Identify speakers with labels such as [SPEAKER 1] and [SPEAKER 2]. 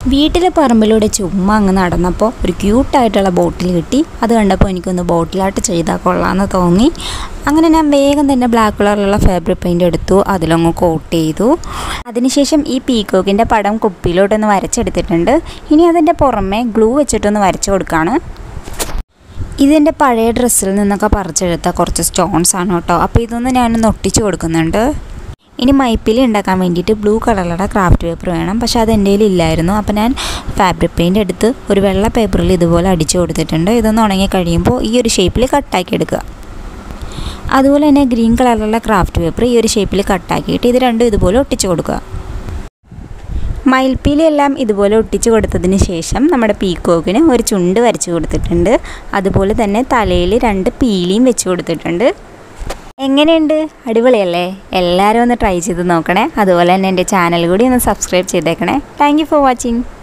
[SPEAKER 1] വീട്ടിലെ പറമ്പിലൂടെ ചുമ്മാ അങ്ങ് നടന്നപ്പോൾ ഒരു ക്യൂട്ടായിട്ടുള്ള ബോട്ടിൽ കിട്ടി അത് കണ്ടപ്പോൾ എനിക്കൊന്ന് ബോട്ടിലായിട്ട് ചെയ്താൽ കൊള്ളാമെന്ന് തോന്നി അങ്ങനെ ഞാൻ വേഗം തന്നെ ബ്ലാക്ക് കളറിലുള്ള ഫാബ്രിക് പെയിൻ്റ് എടുത്തു അതിലങ്ങ് കോട്ട് ചെയ്തു അതിനുശേഷം ഈ പീക്കോക്കിൻ്റെ പടം കുപ്പിയിലോട്ടൊന്ന് വരച്ചെടുത്തിട്ടുണ്ട് ഇനി അതിൻ്റെ പുറമെ ഗ്ലൂ വെച്ചിട്ടൊന്ന് വരച്ചു കൊടുക്കുകയാണ് ഇതെൻ്റെ പഴയ ഡ്രസ്സിൽ നിന്നൊക്കെ പറിച്ചെടുത്ത കുറച്ച് സ്റ്റോൺസ് ആണ് കേട്ടോ അപ്പോൾ ഇതൊന്ന് ഞാനൊന്ന് ഒട്ടിച്ചു കൊടുക്കുന്നുണ്ട് ഇനി മൈപ്പിൽ ഉണ്ടാക്കാൻ വേണ്ടിയിട്ട് ബ്ലൂ കളറുള്ള ക്രാഫ്റ്റ് പേപ്പർ വേണം പക്ഷെ അത് എൻ്റെ കയ്യിൽ ഇല്ലായിരുന്നു അപ്പോൾ ഞാൻ ഫാബ്രിക് പെയിൻ്റ് എടുത്ത് ഒരു വെള്ള പേപ്പറിൽ ഇതുപോലെ അടിച്ചു കൊടുത്തിട്ടുണ്ട് ഇതൊന്ന് ഉണങ്ങി കഴിയുമ്പോൾ ഈ ഒരു ഷേപ്പിൽ കട്ടാക്കി എടുക്കുക അതുപോലെ തന്നെ ഗ്രീൻ കളറിലുള്ള ക്രാഫ്റ്റ് പേപ്പർ ഈ ഒരു ഷേപ്പിൽ കട്ടാക്കിയിട്ട് ഇത് രണ്ടും ഇതുപോലെ ഒട്ടിച്ചു കൊടുക്കുക മയിൽപ്പീലിയെല്ലാം ഇതുപോലെ ഒട്ടിച്ചു കൊടുത്തതിന് ശേഷം നമ്മുടെ പീക്കോക്കിന് ഒരു ചുണ്ട് വരച്ചു കൊടുത്തിട്ടുണ്ട് അതുപോലെ തന്നെ തലയിൽ രണ്ട് പീലിയും വെച്ച് കൊടുത്തിട്ടുണ്ട് എങ്ങനെയുണ്ട് അടിപൊളിയല്ലേ എല്ലാവരും ഒന്ന് ട്രൈ ചെയ്ത് നോക്കണേ അതുപോലെ തന്നെ എൻ്റെ ചാനൽ കൂടി ഒന്ന് സബ്സ്ക്രൈബ് ചെയ്തേക്കണേ താങ്ക് യു ഫോർ വാച്ചിങ്